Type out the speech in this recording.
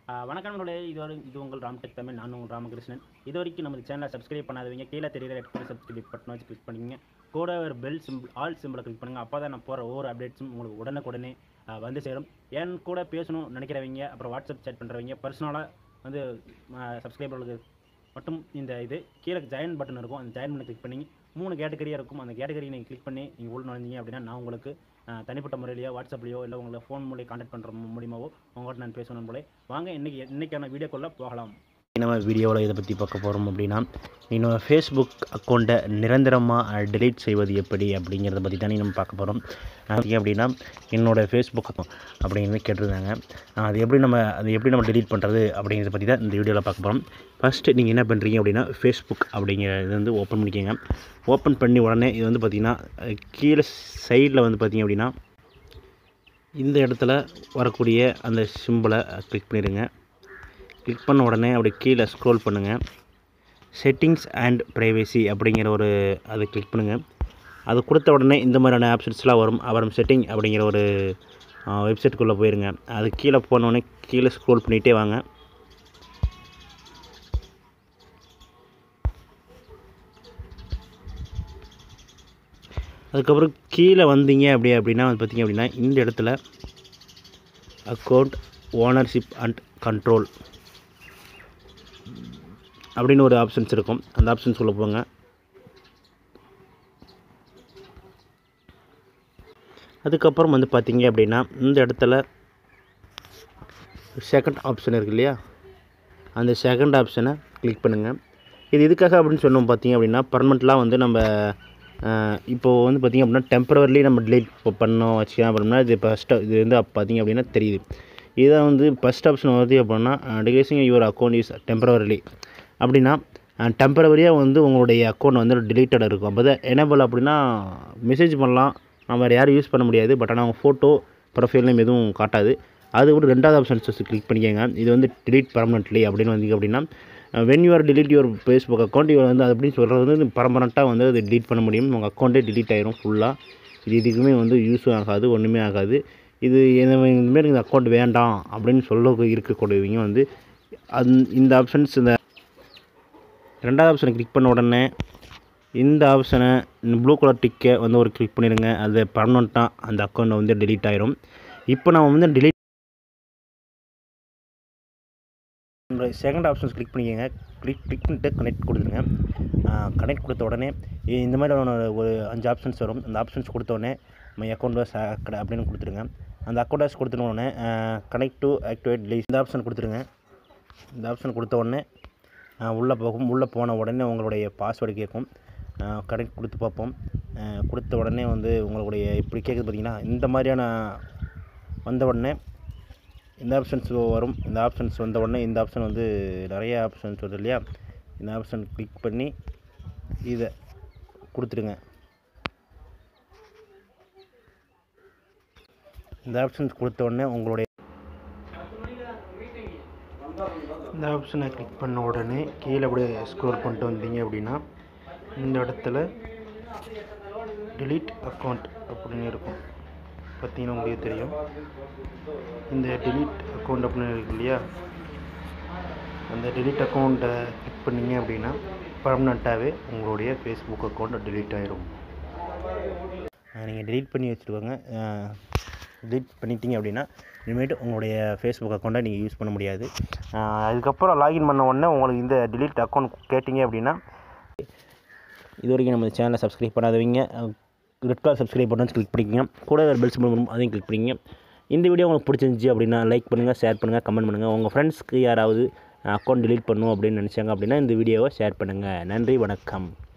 ஆஹ் வணக்கம் நண்பர்களே இது ஒரு இது உங்கள் ராம்டெக் தமிழ் நான் உங்கள் ராமகிருஷ்ணன் இது வரைக்கும் நம்ம சேனலை சப்ஸ்கிரைப் பண்ணாதவங்க கீழே தெரியுற ரெட் கலர் சப்ஸ்கிரைப் பட்டன் வச்சு கிளிக் பண்ணிக்கங்க கூட ஒரு பெல் சிம்பிள் ஆல் சிம்பிளை கிளிக் பண்ணுங்கள் அப்போ தான் நான் போகிற ஒவ்வொரு அப்டேட்ஸும் உங்களுக்கு உடனுக்குடனே ஆஹ் வந்து சேரும் என் கூட பேசணும் நினைக்கிறவங்க அப்புறம் வாட்ஸ்அப் சேட் பண்ணுறவங்க பர்சனலாக வந்து சப்ஸ்கிரைபர்களுக்கு மட்டும் இந்த இது கீழே ஜாயின் பட்டன் இருக்கும் அந்த ஜாயின் பண்ணி கிளிக் பண்ணி மூணு கேட்டகரியாக இருக்கும் அந்த கேட்டகரி நீங்கள் கிளிக் பண்ணி நீங்கள் உள்ள நுழைஞ்சீங்க அப்படின்னா நான் உங்களுக்கு ஆஹ் தனிப்பட்ட முறையிலையோ வாட்ஸ்அப்லையோ இல்லை உங்களை ஃபோன் மூலியம் கான்டாக்ட் பண்ணுற மூலியமாவோ உங்கள்கிட்ட நான் பேசணும் போல வாங்க இன்றைக்கி இன்றைக்கான வீடியோக்குள்ளே போகலாம் நம்ம வீடியோவில் இதை பற்றி பார்க்க போகிறோம் அப்படின்னா என்னோட ஃபேஸ்புக் அக்கௌண்ட்டை நிரந்தரமாக டெலீட் செய்வது எப்படி அப்படிங்கிறத பற்றி தானே நம்ம பார்க்க போகிறோம் பார்த்தீங்க அப்படின்னா என்னோடய ஃபேஸ்புக் அக்கௌண்ட் அப்படிங்கிறது கேட்டிருந்தாங்க ஆஹ் அது எப்படி நம்ம அது எப்படி நம்ம டெலீட் பண்ணுறது அப்படிங்கிறத பற்றி தான் இந்த வீடியோவில் பார்க்க போகிறோம் ஃபஸ்ட்டு நீங்கள் என்ன பண்ணுறீங்க அப்படின்னா ஃபேஸ்புக் அப்படிங்கிற இது வந்து ஓப்பன் பண்ணிக்கோங்க ஓப்பன் பண்ணி உடனே இது வந்து பார்த்திங்கன்னா அஹ் கீழே சைடில் வந்து பார்த்திங்க அப்படின்னா இந்த இடத்துல வரக்கூடிய அந்த சிம்பிளை கிளிக் பண்ணிடுங்க கிளிக் பண்ண உடனே அப்படி கீழே ஸ்க்ரோல் பண்ணுங்கள் செட்டிங்ஸ் அண்ட் ப்ரைவேசி அப்படிங்கிற ஒரு அதை கிளிக் பண்ணுங்கள் அது கொடுத்த உடனே இந்த மாதிரியான ஆப்ஷன்ஸ்லாம் வரும் அப்புறம் செட்டிங் அப்படிங்கிற ஒரு வெப்சைட்டுக்குள்ளே போயிருங்க அது கீழே போனோடனே கீழே ஸ்க்ரோல் பண்ணிகிட்டே வாங்க அதுக்கப்புறம் கீழே வந்தீங்க அப்படி அப்படின்னா வந்து பார்த்தீங்க அப்படின்னா இந்த இடத்துல அக்கௌண்ட் ஓனர்ஷிப் அண்ட் கண்ட்ரோல் அப்படின்னு ஒரு ஆப்ஷன்ஸ் இருக்கும் அந்த ஆப்ஷன்ஸ் உள்ள போங்க அதுக்கப்புறம் வந்து பார்த்தீங்க அப்படின்னா இந்த இடத்துல செகண்ட் ஆப்ஷன் இருக்கு இல்லையா அந்த செகண்ட் ஆப்ஷனை கிளிக் பண்ணுங்கள் இது எதுக்காக அப்படின்னு சொன்னோம் பார்த்தீங்க அப்படின்னா பர்மனெண்ட்லாம் வந்து நம்ம அஹ், இப்போது வந்து பார்த்திங்க அப்படின்னா டெம்பரவரிலி நம்ம டிலீட் பண்ணோம் வச்சுக்கலாம் அப்படின்னா இது ஃபஸ்ட்டு இது வந்து அப்போ பார்த்திங்க அப்படின்னா தெரியுது இதை வந்து ஃபஸ்ட் ஆப்ஷன் வருது அப்படின்னா டிகேசிங் யுவர் அக்கௌண்ட் இஸ் டெம்பரவரிலி அப்படின்னா டெம்பரவரியாக வந்து உங்களுடைய அக்கௌண்ட் வந்து டிலீட்டட் இருக்கும் அப்போ தான் எனேபிள் அப்படின்னா மெசேஜ் பண்ணலாம் நம்ம வேறு யாரும் யூஸ் பண்ண முடியாது பட் ஆனால் அவங்க ஃபோட்டோ ப்ரொஃபைல் நேம் எதுவும் காட்டாது அது கூட ரெண்டாவது ஆப்ஷன்ஸ் கிளிக் பண்ணிக்கோங்க இது வந்து delete permanently அப்படின்னு வந்தீங்க அப்படின்னா when you are delete your Facebook account இவர் வந்து அது அப்படின்னு சொல்கிறது வந்து பர்மனெண்ட்டாக வந்து அது delete பண்ண முடியும் உங்கள் அக்கௌண்ட்டே delete ஆயிரும் ஃபுல்லாக இது எதுக்குமே வந்து யூஸும் ஆகாது ஒன்றுமே ஆகாது இது இந்த- இந்தமாரி இந்த அக்கௌண்ட் வேண்டாம் அப்படின்னு சொல்ல இருக்கக்கூடியவங்க வந்து அந் இந்த ஆப்ஷன்ஸ் இந்த ரெண்டாவது ஆப்ஷனை கிளிக் பண்ண உடனே இந்த ஆப்ஷனை இந்த ப்ளூ கலர் டிக்கை வந்து ஒரு கிளிக் பண்ணிடுங்க அது பர்மனெண்ட்டாக அந்த அக்கௌண்ட் வந்து delete ஆயிரும் இப்போ நம்ம வந்து delete செகண்ட் ஆப்ஷன்ஸ் கிளிக் பண்ணிக்கோங்க கிளிக் கிளிக் பண்ணிட்டு கனெக்ட் கொடுத்துருங்க கனெக்ட் கொடுத்த உடனே இ- இந்த மாதிரி ஒரு ஒரு அஞ்சு ஆப்ஷன்ஸ் வரும் அந்த ஆப்ஷன்ஸ் கொடுத்த உடனே மை அக்கௌண்ட் வாஸ் அப்படின்னு கொடுத்துருங்க அந்த அக்கௌண்ட் வாஸ் கொடுத்துன உடனே கனெக்ட் டு ஆக்டிவேட் லிஸ்ட் இந்த ஆப்ஷன் கொடுத்துருங்க இந்த ஆப்ஷன் கொடுத்த உடனே உள்ளே போகும் உள்ளே போன உடனே உங்களுடைய பாஸ்வேர்டு கேட்கும் கனெக்ட் கொடுத்து பார்ப்போம் அஹ் கொடுத்த உடனே வந்து உங்களுடைய இப்படி கேட்குது பார்த்தீங்கன்னா இந்த மாதிரியான வந்த உடனே இந்த ஆப்ஷன்ஸ் வரும் இந்த ஆப்ஷன்ஸ் வந்த உடனே இந்த ஆப்ஷன் வந்து நிறைய ஆப்ஷன்ஸ் வருது இல்லையா இந்த ஆப்ஷன் கிளிக் பண்ணி இதை கொடுத்துருங்க இந்த ஆப்ஷன்ஸ் கொடுத்த உடனே உங்களுடைய இந்த ஆப்ஷனை கிளிக் பண்ண உடனே கீழே அப்படியே ஸ்க்ரோல் பண்ணிட்டு வந்தீங்க அப்படின்னா இந்த இடத்துல delete அக்கௌண்ட் அப்படின்னு இருக்கும் பார்த்தீங்கன்னா உங்களுக்கு தெரியும் இந்த delete அக்கௌண்ட் அப்படின்னு இருக்கு இல்லையா அந்த delete அக்கௌண்ட்டை கிளிக் பண்ணீங்க அப்படின்னா பர்மனெண்ட்டாகவே உங்களுடைய ஃபேஸ்புக் அக்கௌண்ட் delete ஆயிரும் நீங்கள் delete பண்ணி வச்சுருவாங்க delete பண்ணிட்டீங்க அப்படின்னா இனிமேட்டு உங்களுடைய ஃபேஸ்புக் அக்கௌண்ட்டை நீங்கள் யூஸ் பண்ண முடியாது அஹ் அதுக்கப்புறம் லாகின் பண்ண உடனே உங்களுக்கு இந்த delete அக்கௌண்ட் கேட்டிங்க அப்படின்னா இது வரைக்கும் நம்ம சேனலை சப்ஸ்கிரைப் பண்ணாதவங்க ரெட் கலர் சப்ஸ்கிரைப் பண்ணி கிளிக் பண்ணிக்கங்க கூட ஒரு பெல் சிம்பிள் வரும் அதையும் கிளிக் பண்ணிங்க இந்த வீடியோ உங்களுக்கு பிடிச்சிருந்துச்சி அப்படின்னா லைக் பண்ணுங்கள் ஷேர் பண்ணுங்கள் கமெண்ட் பண்ணுங்கள் உங்கள் ஃப்ரெண்ட்ஸ்க்கு யாராவது அக்கௌண்ட் delete பண்ணணும் அப்படின்னு நினச்சாங்க அப்படின்னா இந்த வீடியோவை ஷேர் பண்ணுங்கள் நன்றி வணக்கம்